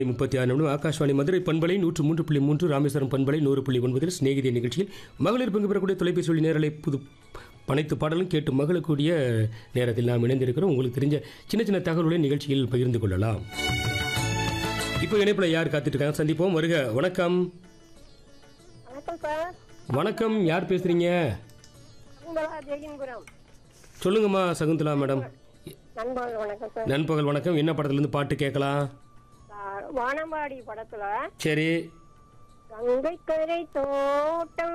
முப்பத்தி ஆறு நிமிடம் ஆகாஷ்வாணி மதுரை பண்பலை நூற்று மூன்று புள்ளி மூன்று ராமேஸ்வரம் பண்பலை நூறு புள்ளி ஒன்பதில் சிநேகிதி நிகழ்ச்சியில் மகளிர் பங்கு பெறக்கூடிய தொலைபேசி வழி நேரலை புது அனைத்து பாடலும் கேட்டு மகளக்கூடிய நேரத்தில் நாம் இணைந்திருக்கிறோம் உங்களுக்கு தெரிஞ்ச சின்ன சின்ன தகவல்களை நிகழ்ச்சியில் பகிர்ந்து கொள்ளலாம் இப்போ இணைப்பில் யார் காத்துட்டு இருக்காங்க சந்திப்போம் வருக வணக்கம் வணக்கம் சார் வணக்கம் யார் பேசுறீங்க சகுந்தலா ஜெயன்புரம் சொல்லுங்கம்மா சகுந்தலா மேடம் நண்பர்கள் வணக்கம் சார் நண்பகல் வணக்கம் என்ன படத்துலேருந்து பாட்டு கேட்கலாம் சார், வானம்பாடி படத்துல சரி கங்கை கரை தோட்டம்